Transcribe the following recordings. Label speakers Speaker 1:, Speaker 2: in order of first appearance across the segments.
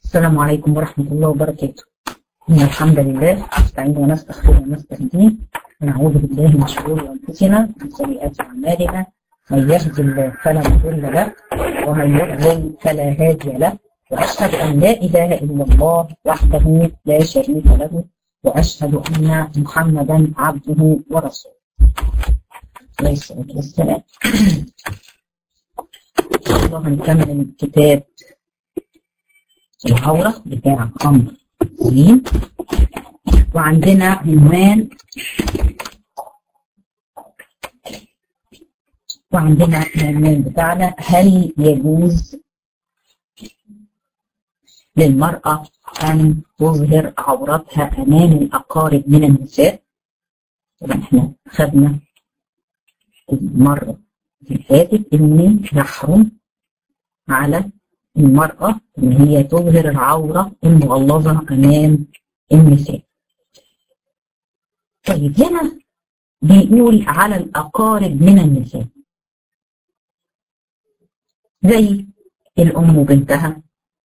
Speaker 1: السلام عليكم ورحمة الله وبركاته إن الحمد لله نستعين ونستغفر ونستهديه ونعوذ بالله من شرور أنفسنا ومن سيئات أعمالنا من يهد الله فلا مضل له ومن يضلل فلا هادي له وأشهد أن لا إله إلا الله وحده لا شريك له وأشهد أن محمدا عبده ورسوله عليه الصلاة والسلام إن شاء الله هنكمل كتاب العورة بتاع أمر سليم وعندنا عنوان وعندنا العنوان بتاعنا هل يجوز للمرأة أن تظهر عورتها أمام الأقارب من النساء طبعا احنا خدنا المرة اللي فاتت إن يحرم على المرأة إن هي تظهر العورة المغلظة أمام النساء. طيب هنا بيقول على الأقارب من النساء زي الأم وبنتها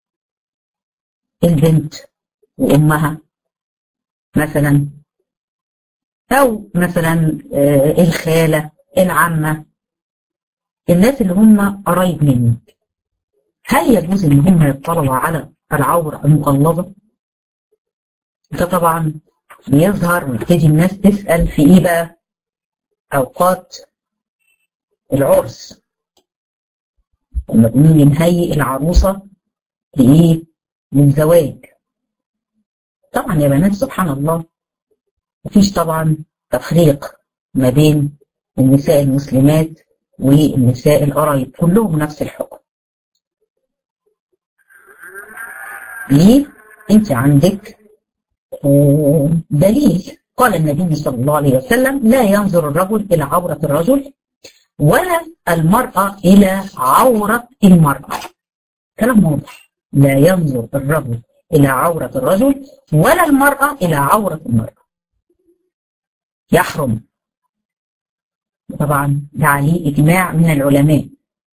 Speaker 1: البنت وأمها مثلا أو مثلا الخالة العمة الناس اللي هم قرايب منك هل يجوز ان هم يطلعوا على العورة المغلظة؟ ده طبعا بيظهر ويبتدي الناس تسأل في ايه بقى؟ اوقات العرس لما بنيجي نهيئ العروسة لايه؟ للزواج طبعا يا بنات سبحان الله مفيش طبعا تفريق ما بين النساء المسلمات والنساء القرايب كلهم نفس الحكم ليه؟ انت عندك دليل قال النبي صلى الله عليه وسلم لا ينظر الرجل الى عورة الرجل ولا المرأة الى عورة المرأة كلام واضح لا ينظر الرجل الى عورة الرجل ولا المرأة الى عورة المرأة يحرم طبعا ده عليه اجماع من العلماء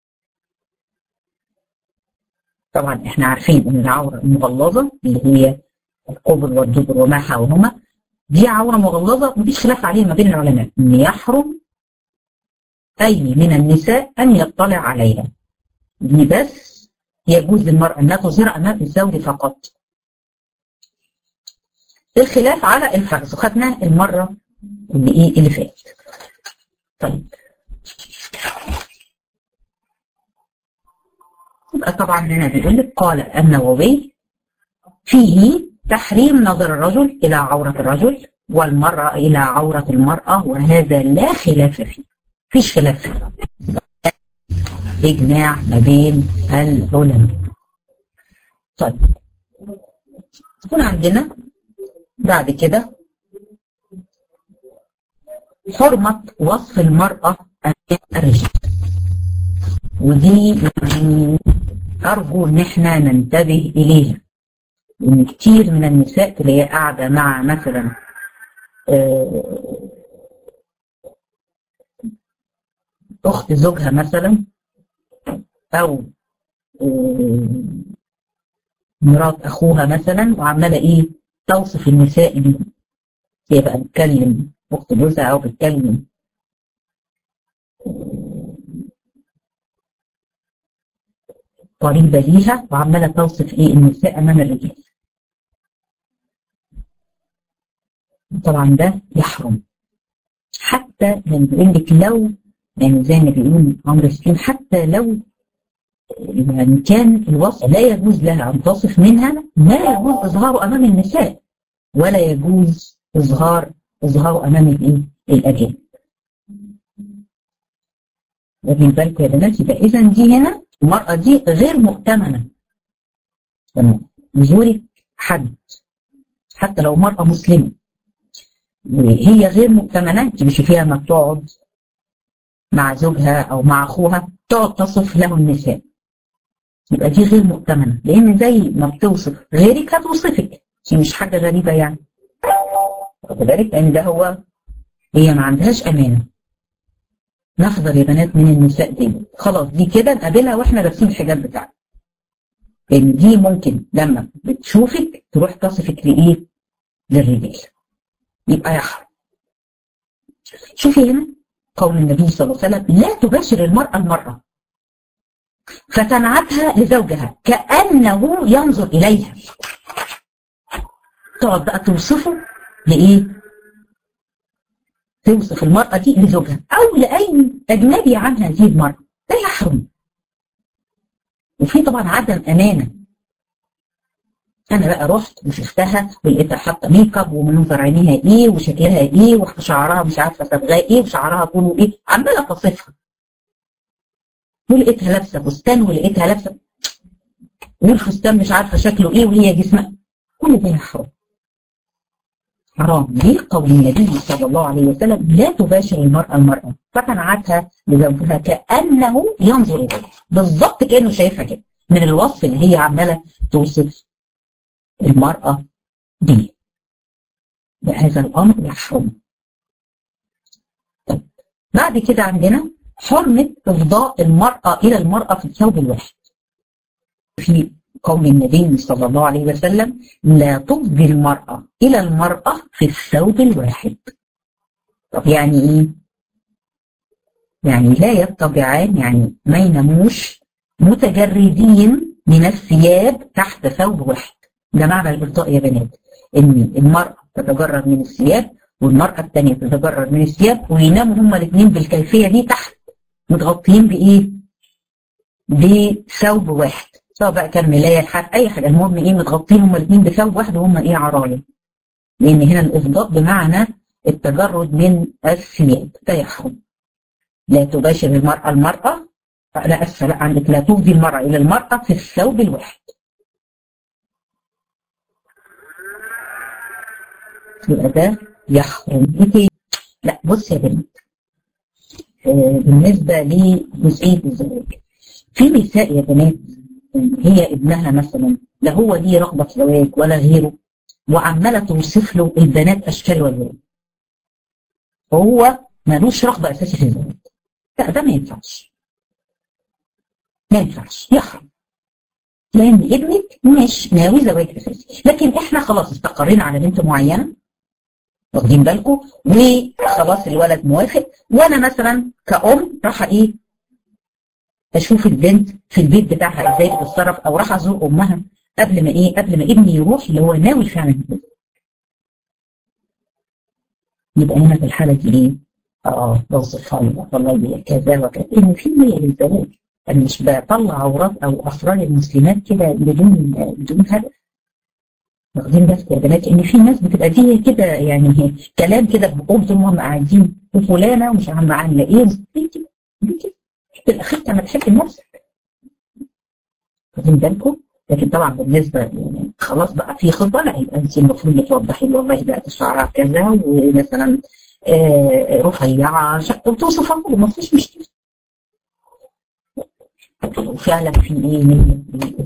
Speaker 1: طبعا احنا عارفين ان العوره المغلظه اللي هي القبر والدبر وما حولهما دي عوره مغلظه مفيش خلاف عليها ما بين العلماء ان يحرم اي من النساء ان يطلع عليها دي بس يجوز للمراه انها تظهر امام الزوج فقط الخلاف على الفرز وخدناه المره اللي ايه اللي فاتت طيب يبقى طبعا هنا بيقول لك قال النووي فيه تحريم نظر الرجل إلى عورة الرجل والمرأة إلى عورة المرأة وهذا لا خلاف فيه فيش خلاف فيه إجماع ما بين العلماء طيب يكون عندنا بعد كده حرمة وصف المرأة أمام الرجال ودي يعني أرجو إن إحنا ننتبه إليها إن كتير من النساء تلاقيها قاعدة مع مثلا أخت زوجها مثلا أو مرات أخوها مثلا وعمالة إيه توصف النساء دي هي بقى بتكلم أخت جوزها أو بتكلم قريبة ليها وعمالة توصف ايه النساء امام الرجال طبعا ده يحرم حتى يعني بيقول لك لو يعني زي ما بيقول عمرو سليم حتى لو يعني كان الوصف لا يجوز لها ان تصف منها لا يجوز اظهاره امام النساء ولا يجوز اظهار اظهاره امام الايه الاجانب واخدين بالكم يا بنات يبقى اذا دي هنا المرأة دي غير مؤتمنة لما يزورك حد حتى لو مرأة مسلمة وهي غير مؤتمنة انت بتشوفيها لما بتقعد مع زوجها او مع اخوها تقعد تصف له النساء يبقى دي غير مؤتمنة لان زي ما بتوصف غيرك هتوصفك دي مش حاجة غريبة يعني واخد بالك لان ده هو هي ما عندهاش امانة نحذر يا بنات من النساء دي خلاص دي كده نقابلها واحنا لابسين الحجاب بتاعنا ان دي ممكن لما بتشوفك تروح تصفك لايه؟ للرجال يبقى يحرم شوفي هنا قول النبي صلى الله عليه وسلم لا تباشر المرأة المرأة فتنعتها لزوجها كأنه ينظر إليها تقعد بقى توصفه لإيه؟ توصف المرأة دي لزوجها أو لأي أجنبي عن هذه المرأة لا يحرم وفي طبعا عدم أمانة أنا بقى رحت وشفتها ولقيتها حاطة ميك اب ومنظر عينيها إيه وشكلها إيه وشعرها مش عارفة صبغاه إيه وشعرها طوله إيه عمالة تصفها ولقيتها لابسة فستان ولقيتها لابسة والفستان مش عارفة شكله إيه وهي جسمها كل ده يحرم حرام ليه قول النبي صلى الله عليه وسلم لا تباشر المرأة المرأة فقنعتها لزوجها كأنه ينظر إليها بالظبط كأنه شايفها كده من الوصف اللي هي عمالة توصف المرأة دي بهذا الأمر يحرم طيب بعد كده عندنا حرمة إفضاء المرأة إلى المرأة في الثوب الواحد في قول النبي صلى الله عليه وسلم لا تفضي المرأة إلى المرأة في الثوب الواحد طب يعني إيه؟ يعني لا يتبعان يعني ما يناموش متجردين من الثياب تحت ثوب واحد ده معنى الإرضاء يا بنات إن المرأة تتجرد من الثياب والمرأة الثانية تتجرد من الثياب ويناموا هما الاثنين بالكيفية دي تحت متغطيين بإيه؟ بثوب واحد سواء بقى كان ملاية الحاف أي حاجة المهم إيه متغطين هما الاثنين بثوب واحد وهما إيه عرايا لأن هنا الإفضاء بمعنى التجرد من الثياب ده يحرم لا تباشر المرأة المرأة لا أسفة لا عندك لا تفضي المرأة إلى المرأة في الثوب الواحد يبقى ده يحرم ايه لا بص يا بنت آه بالنسبه لجزئيه الزواج في نساء يا بنات هي ابنها مثلا لا هو ليه رغبه في زواج ولا غيره وعماله توصف له البنات اشكال والوان هو ملوش رغبه اساسي في الزواج لا ده ما ينفعش ما ينفعش يحرم لان ابنك مش ناوي زواج اساسي لكن احنا خلاص استقرينا على بنت معينه واخدين بالكم وخلاص الولد موافق وانا مثلا كأم راح ايه اشوف البنت في البيت بتاعها ازاي بتتصرف او راح ازور امها قبل ما ايه قبل ما ابني يروح اللي هو ناوي فعلا يبقى هنا في الحاله دي ايه؟ اه بوصفها له والله دي كذا وكذا ان في نيه للزواج انا مش بطلع عورات او اسرار المسلمات كده بدون بدون هدف واخدين بس يا بنات ان في ناس بتبقى دي كده يعني كلام كده بقوم هم قاعدين وفلانه ومش عم عامله ايه دي كده دي كده في الاخير لما تحب نفسك واخدين بالكم لكن طبعا بالنسبه يعني خلاص بقى في خطبه لا يبقى انت المفروض توضحي له والله بقت شعرها كذا ومثلا آه رفيعه وتوصفها وما فيش مشكله وفعلا في ايه من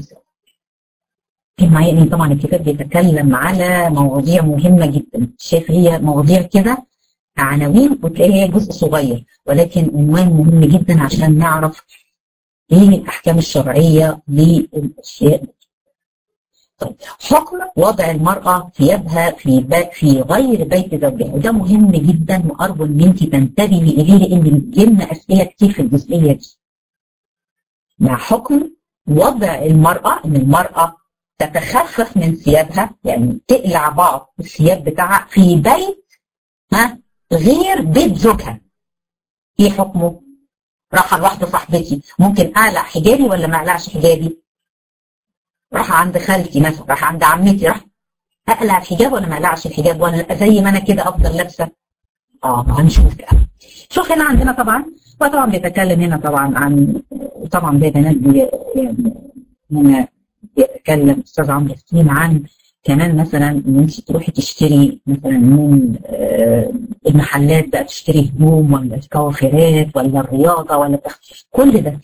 Speaker 1: معايا ان طبعا الكتاب بيتكلم على مواضيع مهمه جدا شايف هي مواضيع كده عناوين وتلاقي هي جزء صغير ولكن عنوان مهم جدا عشان نعرف ايه الاحكام الشرعيه للاشياء طيب حكم وضع المرأة ثيابها في بي في غير بيت زوجها وده مهم جدا وأرجو إن أنت تنتبهي إليه لأن بتجيلنا أسئلة كتير في الجزئية دي. مع حكم وضع المرأة إن المرأة تتخفف من ثيابها يعني تقلع بعض الثياب بتاعها في بيت ها غير بيت زوجها ايه حكمه؟ راح لواحده صاحبتي ممكن اقلع حجابي ولا ما اقلعش حجابي؟ راح عند خالتي مثلا راح عند عمتي راح اقلع الحجاب ولا ما اقلعش الحجاب ولا زي ما انا كده افضل لابسه؟ اه هنشوف بقى شوف هنا عندنا طبعا وطبعا بيتكلم هنا طبعا عن طبعا ده بنات يعني هنا بيتكلم استاذ عمرو فتين عن كمان مثلا ان انت تروحي تشتري مثلا من المحلات بقى تشتري هدوم ولا الكوافيرات ولا الرياضه ولا تخفيف كل ده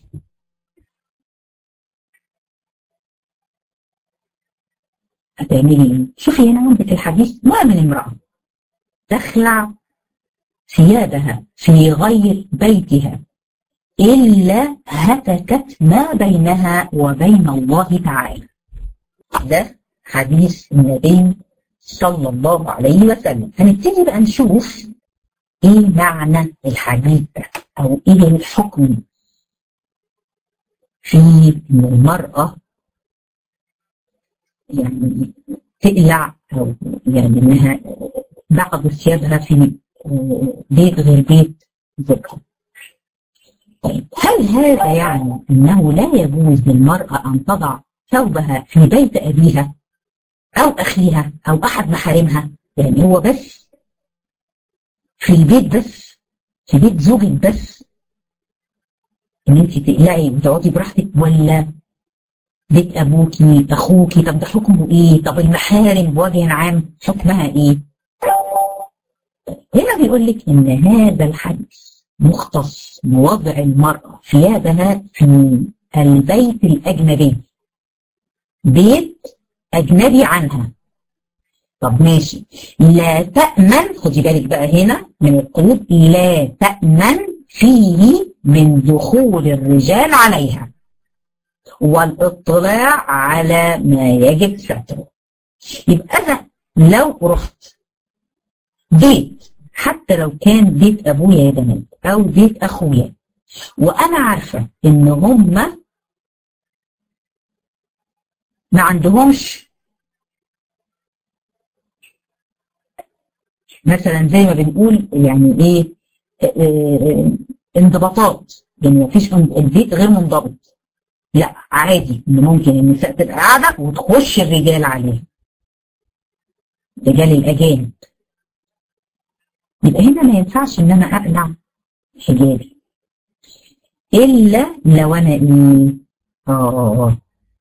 Speaker 1: هتعملي ايه؟ شوفي هنا عندك الحديث ما من امراه تخلع ثيابها في غير بيتها إلا هتكت ما بينها وبين الله تعالى ده حديث النبي صلى الله عليه وسلم هنبتدي بقى نشوف ايه معنى الحديث ده او ايه الحكم في ان المرأة يعني تقلع او يعني انها بعض ثيابها في بيت غير بيت زوجها طيب هل هذا يعني انه لا يجوز للمرأة ان تضع ثوبها في بيت ابيها او اخيها او احد محارمها يعني هو بس في البيت بس في بيت زوجك بس ان انت تقلعي وتقعدي براحتك ولا بيت ابوكي اخوكي طب ده حكمه ايه طب المحارم بوجه عام حكمها ايه هنا بيقول لك ان هذا الحديث مختص بوضع المرأة ثيابها في البيت الأجنبي بيت أجنبي عنها طب ماشي لا تأمن خدي بالك بقى هنا من القيود لا تأمن فيه من دخول الرجال عليها والاطلاع على ما يجب ستره يبقى أنا لو رحت بيت حتى لو كان بيت ابويا يا بنات او بيت اخويا وانا عارفه ان هم ما عندهمش مثلا زي ما بنقول يعني ايه اه انضباطات يعني مفيش البيت غير منضبط لا عادي ان ممكن النساء تبقى قاعده وتخش الرجال عليها رجال الاجانب يبقى هنا ما ينفعش ان انا اقلع حجابي الا لو انا ايه اه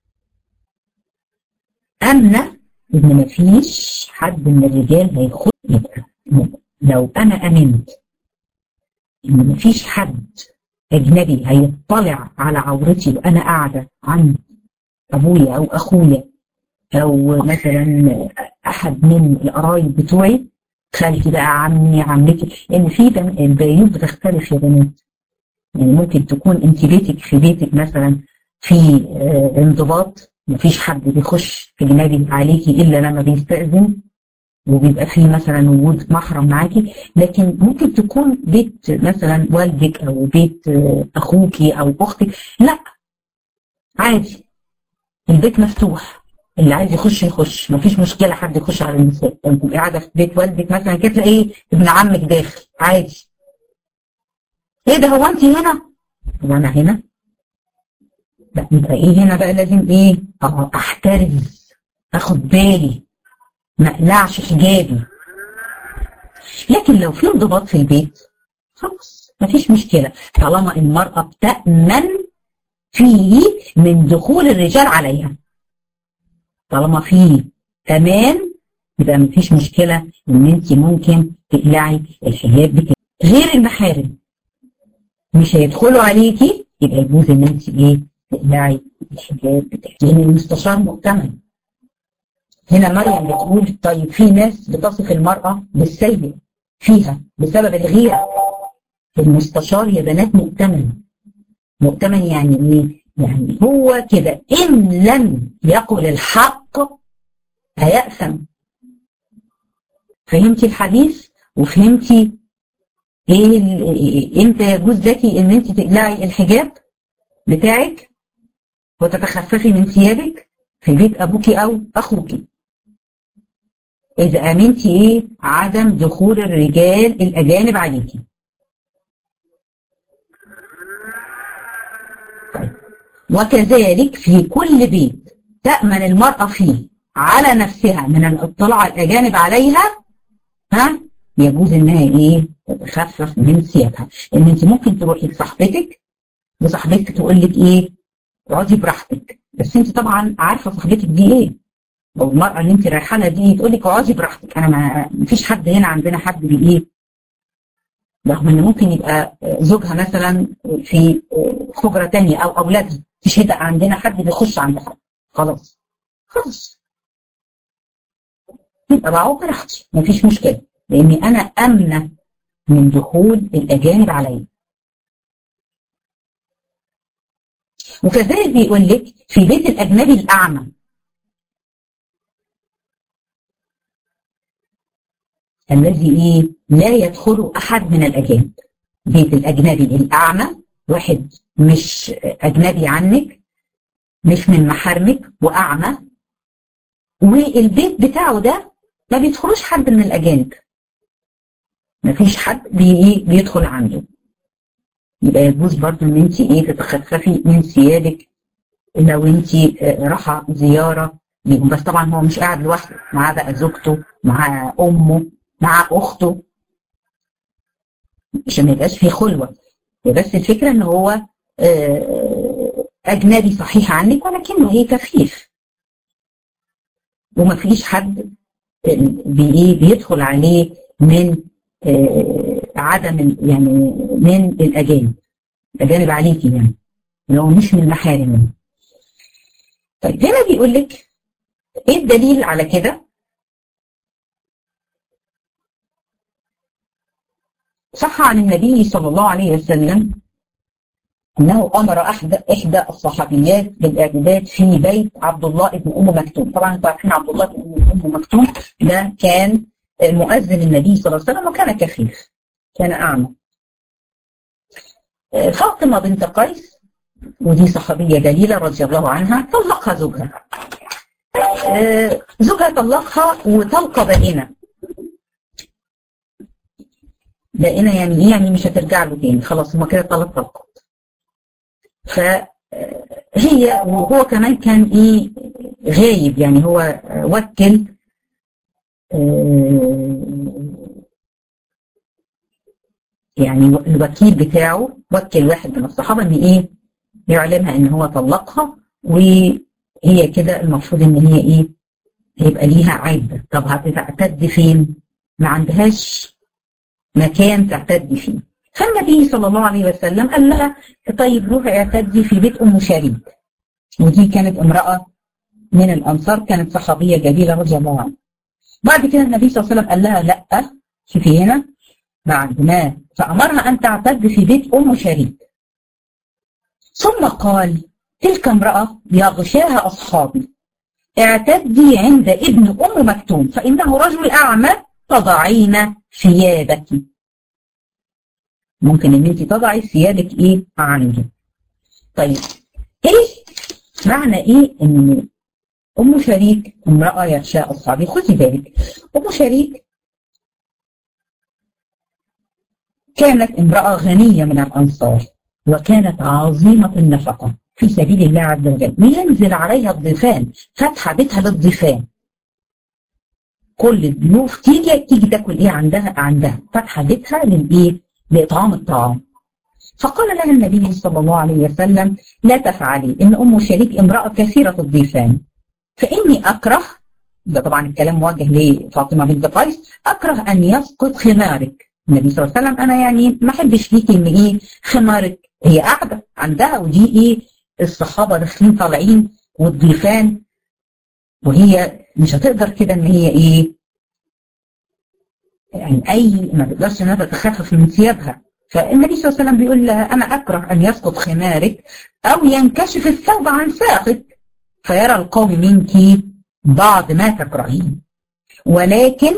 Speaker 1: امنه ان مفيش حد من الرجال هيخش يبقى لو انا امنت ان مفيش حد اجنبي هيطلع على عورتي وانا قاعده عند ابويا او اخويا او مثلا احد من القرايب بتوعي خالتي بقى عمي عمتي لان في البيوت بتختلف يا بنات يعني ممكن تكون انت بيتك في بيتك مثلا في اه انضباط مفيش حد بيخش في جنابي عليكي الا لما بيستأذن وبيبقى فيه مثلا وجود محرم معاكي لكن ممكن تكون بيت مثلا والدك او بيت اه اخوكي او اختك لا عادي البيت مفتوح اللي عايز يخش يخش مفيش مشكله حد يخش على النساء انت قاعده في بيت والدك مثلا كده تلاقي ابن عمك داخل عادي ايه ده هو انت هنا هو انا هنا لا يبقى ايه هنا بقى لازم ايه اه احترز اخد بالي ما اقلعش حجابي لكن لو في انضباط في البيت خلاص مفيش مشكله طالما المراه بتامن فيه من دخول الرجال عليها طالما في امان يبقى مفيش مشكله ان انت ممكن تقلعي الحجاب بتاعك غير المحارم مش هيدخلوا عليكي يبقى يجوز ان انت ايه تقلعي الحجاب بتاعك لان المستشار مؤتمن هنا مريم بتقول طيب في ناس بتصف المراه بالسيء فيها بسبب الغيره المستشار يا بنات مؤتمن مؤتمن يعني ايه يعني هو كده إن لم يقل الحق هيأثم فهمتي الحديث وفهمتي ايه امتى يجوز لك ان انت تقلعي الحجاب بتاعك وتتخففي من ثيابك في بيت ابوك او اخوك اذا امنتي ايه عدم دخول الرجال الاجانب عليكي طيب وكذلك في كل بيت تأمن المرأة فيه على نفسها من الاطلاع الأجانب عليها ها يجوز انها ايه تخفف من ثيابها ان انت ممكن تروحي لصاحبتك وصاحبتك تقول لك ايه اقعدي براحتك بس انت طبعا عارفه صاحبتك دي ايه او المراه اللي انت رايحه لها دي تقول لك اقعدي براحتك انا ما مفيش حد هنا عندنا حد بايه رغم ان ممكن يبقى زوجها مثلا في حجره ثانيه او اولادها مش هيبقى عندنا حد بيخش عند حد خلاص خلاص يبقى بقعد براحتي مفيش مشكله لاني انا امنه من دخول الاجانب عليا وكذلك بيقول لك في بيت الاجنبي الاعمى الذي ايه لا يدخل احد من الاجانب بيت الاجنبي الاعمى واحد مش اجنبي عنك مش من محارمك واعمى والبيت بتاعه ده ما بيدخلوش حد من الاجانب ما فيش حد بي ايه بيدخل عنده يبقى يجوز برضو ان انت ايه تتخففي من ثيابك لو انت رايحه زياره ليهم بس طبعا هو مش قاعد لوحده معاه بقى زوجته معاه امه مع اخته عشان ما يبقاش في خلوه بس الفكره ان هو اجنبي صحيح عنك ولكنه ايه كفيف وما فيش حد بي بيدخل عليه من عدم يعني من الاجانب الاجانب عليكي يعني اللي هو مش من المحارم طيب هنا بيقول لك ايه الدليل على كده صح عن النبي صلى الله عليه وسلم انه امر احدى احدى الصحابيات بالاعتداد في بيت عبد الله بن ام مكتوم طبعا انتوا عارفين عبد الله بن ام مكتوم ده كان مؤذن النبي صلى الله عليه وسلم وكان كفيف كان اعمى فاطمه بنت قيس ودي صحابيه جليله رضي الله عنها طلقها زوجها زوجها طلقها وطلقه بائنه بائنه يعني ايه يعني مش هترجع له تاني خلاص هما كده ثلاث طلقات فهي وهو كمان كان ايه غايب يعني هو وكل يعني الوكيل بتاعه وكل واحد من الصحابه ان ايه يعلمها ان هو طلقها وهي كده المفروض ان هي ايه هيبقى ليها عده طب هتعتد فين؟ ما عندهاش مكان تعتد فيه فالنبي صلى الله عليه وسلم قال لها طيب روحي اعتدي في بيت ام شريك ودي كانت امراه من الانصار كانت صحابيه جليله رضي الله عنها بعد كده النبي صلى الله عليه وسلم قال لها لا شوفي هنا بعد ما فامرها ان تعتد في بيت ام شريك ثم قال تلك امراه يغشاها اصحابي اعتدي عند ابن ام مكتوم فانه رجل اعمى تضعين ثيابك ممكن ان انت تضعي ثيابك ايه عنده طيب ايه معنى ايه ان ام شريك امراه يغشاء اصحابي خدي بالك ام شريك كانت امراه غنيه من الانصار وكانت عظيمه النفقه في سبيل الله عز وجل وينزل عليها الضيفان فاتحه بيتها للضيفان كل الضيوف تيجي تيجي تاكل ايه عندها عندها فاتحه بيتها للايه لاطعام الطعام فقال لها النبي صلى الله عليه وسلم لا تفعلي ان ام شريك امراه كثيره الضيفان فاني اكره ده طبعا الكلام موجه لفاطمه بنت قيس اكره ان يسقط خمارك النبي صلى الله عليه وسلم انا يعني ما احبش ليكي ان ايه خمارك هي قاعده عندها ودي ايه الصحابه داخلين طالعين والضيفان وهي مش هتقدر كده ان هي ايه يعني اي ما تقدرش انها تتخفف من ثيابها فالنبي صلى الله عليه وسلم بيقول لها انا اكره ان يسقط خمارك او ينكشف الثوب عن ساقك فيرى القوم منك بعض ما تكرهين ولكن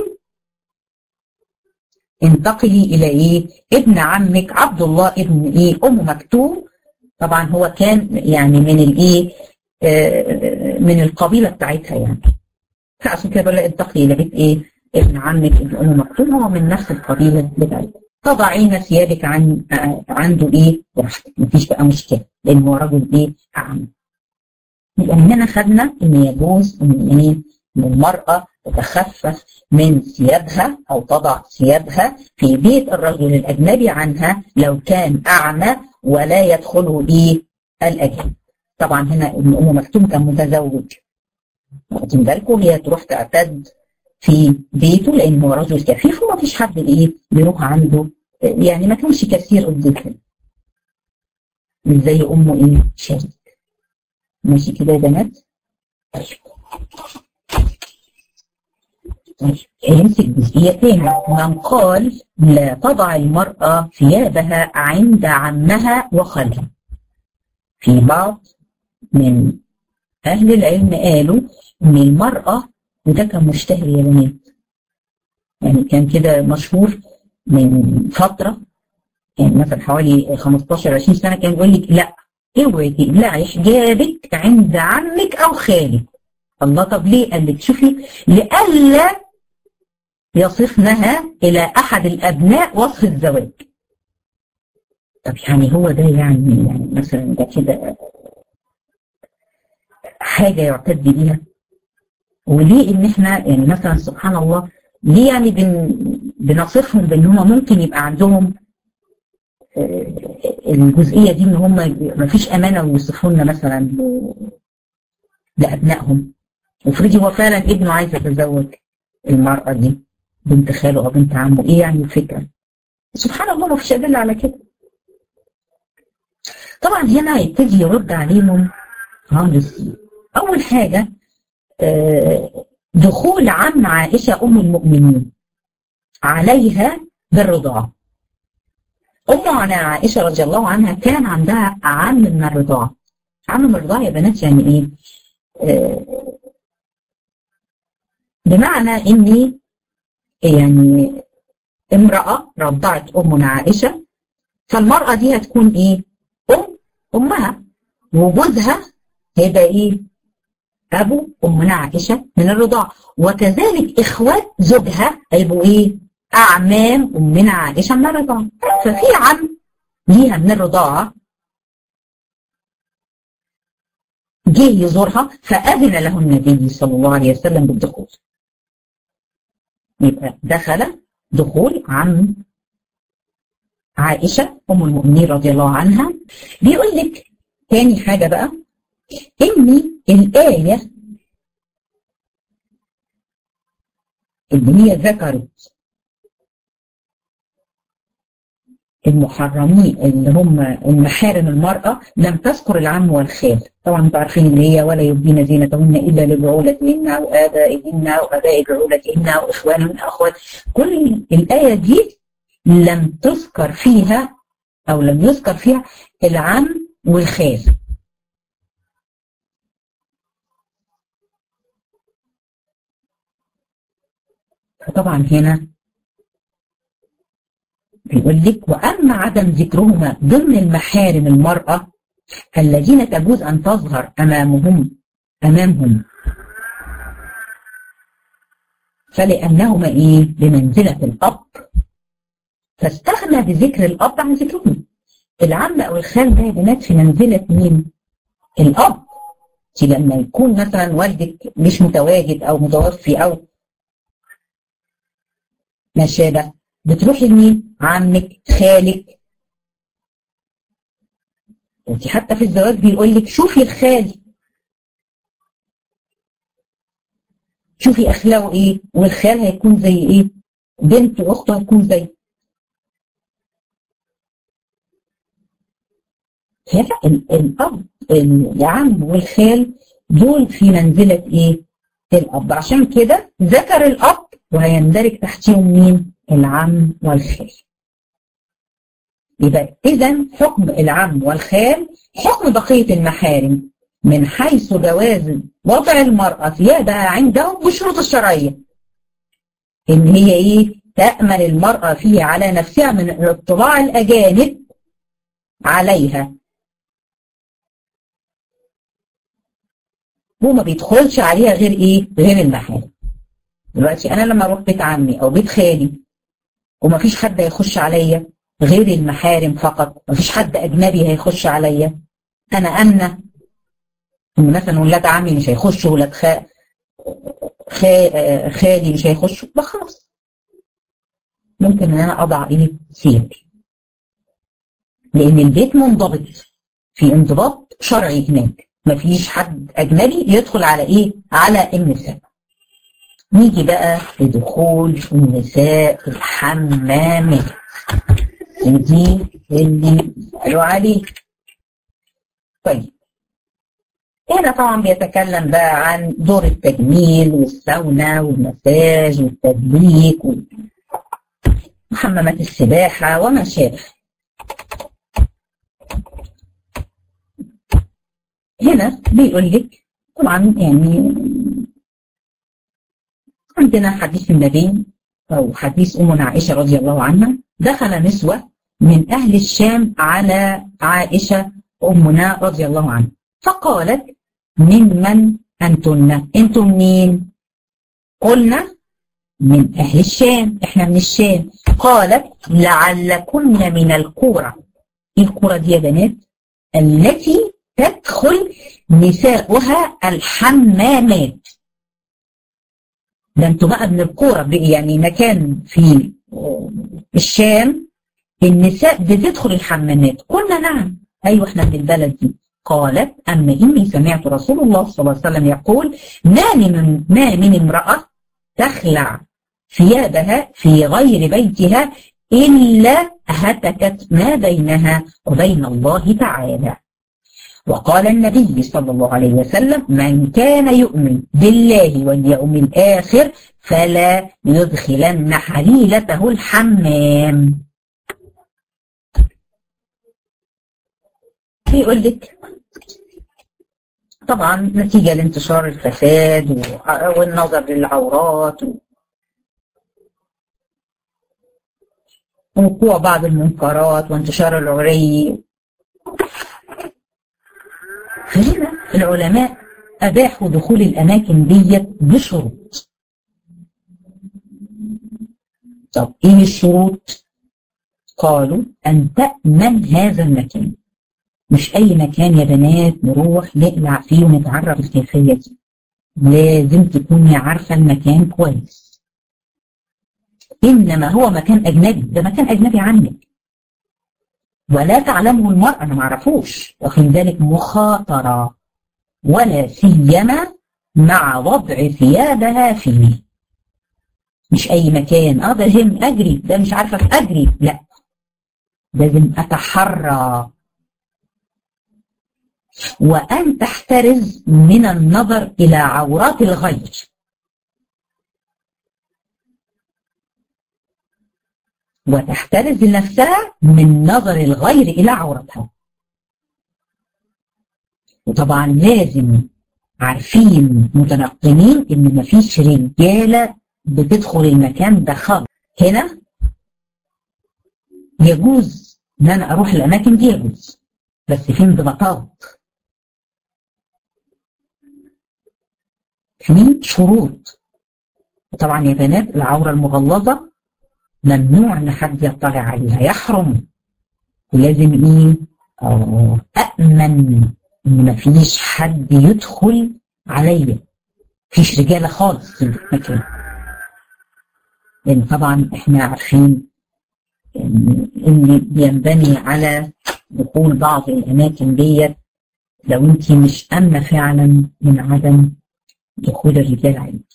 Speaker 1: انتقلي الى ايه ابن عمك عبد الله ابن ايه ام مكتوم طبعا هو كان يعني من الايه آه من القبيله بتاعتها يعني فعشان كده بقول انتقلي الى بيت ايه ابن عمك ابن ام مكتوم هو من نفس القبيله بتاعتها تضعين ثيابك عن عنده ايه براحتك مفيش بقى مشكله لان هو رجل ايه اعمى يبقى من هنا خدنا ان يجوز ان ايه ان المراه تتخفف من ثيابها او تضع ثيابها في بيت الرجل الاجنبي عنها لو كان اعمى ولا يدخله ايه الاجانب طبعا هنا ابن ام مكتوم كان متزوج واخدين بالكم هي تروح تعتد في بيته لان هو رجل كفيف وما فيش حد ايه بيروح عنده يعني ما كانش كثير الضيف مش زي امه ايه شريك ماشي كده يا بنات طيب طيب يمسك جزئية تاني من قال لا تضع المرأة ثيابها عند عمها وخالها في بعض من أهل العلم قالوا إن المرأة وده كان مشتهر يا بنات يعني كان كده مشهور من فترة يعني مثلا حوالي 15 20 سنة كان يقول لك لا اوعي تقلعي حجابك عند عمك او خالك الله طب ليه قال لك شوفي لئلا يصفنها الى احد الابناء وصف الزواج طب يعني هو ده يعني يعني مثلا ده كده حاجة يعتد بيها وليه ان احنا يعني مثلا سبحان الله ليه يعني بن بنصفهم بان هم ممكن يبقى عندهم الجزئية دي ان هم ما فيش امانة ويوصفوا لنا مثلا لابنائهم وفريدي هو فعلا ابنه عايز يتزوج المرأة دي بنت خاله او بنت عمه ايه يعني الفكرة سبحان الله ما فيش ادلة على كده طبعا هنا هيبتدي يرد عليهم خالص اول حاجة دخول عم عائشة ام المؤمنين عليها بالرضاعة أم عائشة رضي الله عنها كان عندها عم من الرضاعة عم من الرضاعة يا بنات يعني إيه؟ آه بمعنى إني يعني امرأة رضعت أمنا عائشة فالمرأة دي هتكون إيه؟ أم أمها وجوزها هيبقى إيه؟ أبو أمنا عائشة من الرضاعة وكذلك إخوات زوجها هيبقوا إيه؟ أعمام أمنا عائشة من الرضاعة ففي عم ليها من الرضاعة جه يزورها فأذن له النبي صلى الله عليه وسلم بالدخول يبقى دخل دخول عم عائشة أم المؤمنين رضي الله عنها بيقول لك تاني حاجة بقى إن الآية اللي هي ذكرت المحرمين اللي هم المحارم المرأة لم تذكر العم والخال طبعا انتوا عارفين اللي هي ولا يبدين زينتهن إلا لبعولتهن أو آبائهن أو آباء بعولتهن أو إخوانهن أو أخوات كل الآية دي لم تذكر فيها أو لم يذكر فيها العم والخال فطبعا هنا بيقول لك واما عدم ذكرهما ضمن المحارم المراه الذين تجوز ان تظهر امامهم امامهم فلانهما ايه بمنزله الاب فاستغنى بذكر الاب عن ذكرهم العم او الخال ده يا بنات في منزله مين؟ الاب لما يكون مثلا والدك مش متواجد او متوفي او ما شابه بتروحي لمين؟ عمك خالك انت حتى في الزواج بيقول لك شوفي الخال شوفي اخلاقه ايه والخال هيكون زي ايه بنت واخته هتكون زي هنا الاب العم والخال دول في منزله ايه الاب عشان كده ذكر الاب وهيندرج تحتهم مين العم والخال يبقى اذا حكم العم والخال حكم بقيه المحارم من حيث جواز وضع المرأة ثيابها عندهم بشروط الشرعية ان هي ايه تأمن المرأة فيه على نفسها من اطلاع الاجانب عليها وما بيدخلش عليها غير ايه غير المحارم دلوقتي انا لما اروح بيت عمي او بيت خالي ومفيش حد هيخش عليا غير المحارم فقط مفيش حد اجنبي هيخش عليا انا امنه ان مثلا ولاد عمي مش هيخشوا ولاد خا... خا... خالي مش هيخشوا لا خلاص ممكن ان انا اضع ايه ثيابي لان البيت منضبط في انضباط شرعي هناك مفيش حد اجنبي يدخل على ايه على النساء نيجي بقى لدخول النساء في الحمامات دي اللي قالوا عليه طيب هنا طبعا بيتكلم بقى عن دور التجميل والساونا والمساج والتدليك وحمامات السباحة وما شابه هنا بيقول لك طبعا يعني عندنا حديث النبي أو حديث أمنا عائشة رضي الله عنها دخل نسوة من أهل الشام على عائشة أمنا رضي الله عنها فقالت ممن أنتن أنتم مين قلنا من أهل الشام إحنا من الشام قالت لعلكن من القرى القرى دي يا بنات التي تدخل نساؤها الحمامات ده انتوا بقى من القرى يعني مكان في الشام النساء بتدخل الحمامات قلنا نعم ايوه احنا من البلد دي قالت اما اني سمعت رسول الله صلى الله عليه وسلم يقول ما من ما من امراه تخلع ثيابها في غير بيتها الا هتكت ما بينها وبين الله تعالى وقال النبي صلى الله عليه وسلم من كان يؤمن بالله واليوم الآخر فلا يدخلن حليلته الحمام يقول لك طبعا نتيجة لانتشار الفساد والنظر للعورات ووقوع بعض المنكرات وانتشار العري فهنا العلماء أباحوا دخول الأماكن ديت بشروط طب إيه الشروط؟ قالوا أن تأمن هذا المكان مش أي مكان يا بنات نروح نقلع فيه ونتعرف الكيفية دي لازم تكوني عارفة المكان كويس إنما هو مكان أجنبي ده مكان أجنبي عنك ولا تعلمه المرأة أنا معرفوش واخد بالك مخاطرة ولا سيما مع وضع ثيابها فيه مش أي مكان اه ده هم أجري ده مش عارفة أجري لا لازم أتحرى وأن تحترز من النظر إلى عورات الغير وتحترز نفسها من نظر الغير إلى عورتها وطبعا لازم عارفين متنقمين ان مفيش رجالة بتدخل المكان ده خالص هنا يجوز ان انا اروح الاماكن دي يجوز بس في انضباطات في شروط وطبعا يا بنات العورة المغلظة ممنوع ان حد يطلع عليها يحرم ولازم ايه اه أأمن ان مفيش حد يدخل عليا مفيش رجالة خالص في المكان لان طبعا احنا عارفين ان ينبني على دخول بعض الاماكن ديت لو انت مش امنه فعلا من عدم دخول الرجال عليك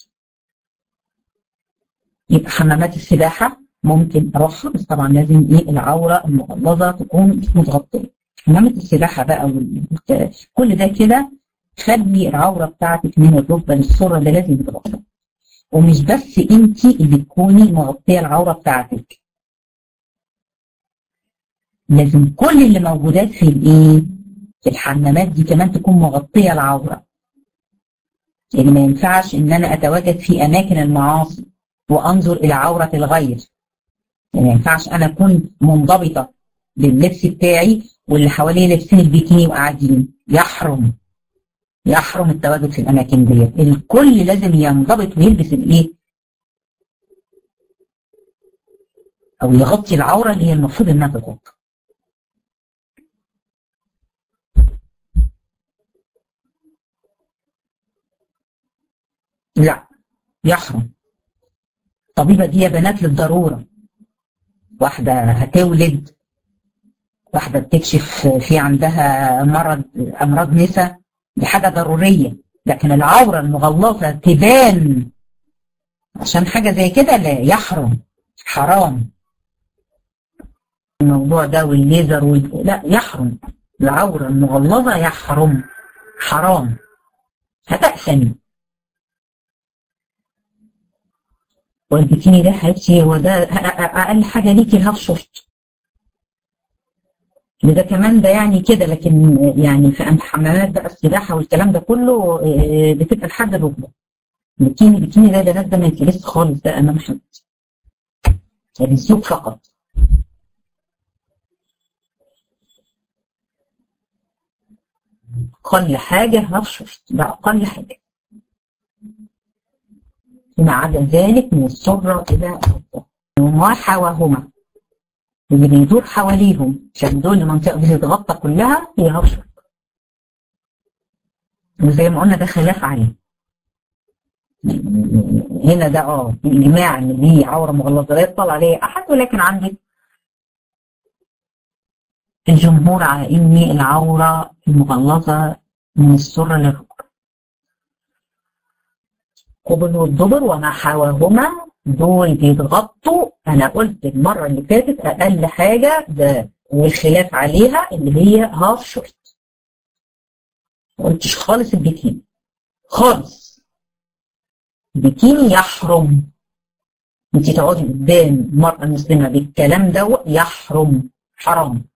Speaker 1: يبقى حمامات السباحه ممكن اروحها بس طبعا لازم ايه العوره المغلظه تكون متغطيه حمامه السباحه بقى كل ده كده خلي العوره بتاعتك من الركبه للسره ده لازم تتغطى ومش بس انت اللي تكوني مغطيه العوره بتاعتك لازم كل اللي موجودات في الايه في الحمامات دي كمان تكون مغطيه العوره يعني ما ينفعش ان انا اتواجد في اماكن المعاصي وانظر الى عوره الغير يعني ما ينفعش انا اكون منضبطه باللبس بتاعي واللي حواليا لابسين البيكيني وقاعدين يحرم يحرم التواجد في الاماكن ديت الكل لازم ينضبط ويلبس الايه او يغطي العوره اللي هي المفروض انها تغطى لا يحرم الطبيبة دي يا بنات للضرورة واحدة هتولد واحدة بتكشف في عندها مرض أمراض نساء دي حاجة ضرورية لكن العورة المغلظة تبان عشان حاجة زي كده لا يحرم حرام الموضوع ده والليزر وال... لا يحرم العورة المغلظة يحرم حرام هتأسمي والبكيني ده حبيبتي هو ده اقل حاجه ليكي الهاف شورت ده كمان ده يعني كده لكن يعني في حمامات بقى السباحه والكلام ده كله بتبقى لحد الركبه البكيني البكيني ده بنات ده ما يتلبس خالص ده امام حد للزوج فقط أقل حاجة هفشر ده أقل حاجة فيما عدا ذلك من السرة إلى الركبة وما حواهما اللي بيدور حواليهم عشان دول المنطقة دي تتغطى كلها هي هفشر وزي ما قلنا ده خلاف عليه هنا ده اه الاجماع ان دي عوره مغلظه لا يطلع عليها احد ولكن عندي الجمهور على ان العوره المغلظه من السره للركبه قبل والدبر وما حواهما دول بيتغطوا انا قلت المره اللي فاتت اقل حاجه ده والخلاف عليها اللي هي هاف شورت ما قلتش خالص البيكيني خالص البيكيني يحرم انت تقعدي قدام المرأة المسلمة بالكلام ده يحرم حرام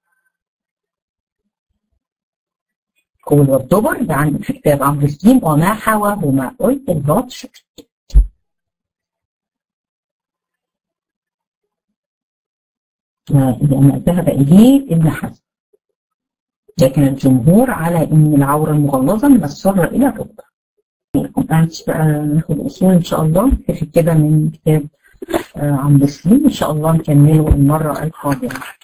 Speaker 1: قول والدبر ده عندك في كتاب عمرو سليم وما حواهما قلت البطش لأن ذهب إليه ابن حزم لكن الجمهور على إن العورة المغلظة من السرة إلى الركبة بقى ناخد أصول إن شاء الله في كده من كتاب عمرو سليم إن شاء الله نكمله المرة القادمة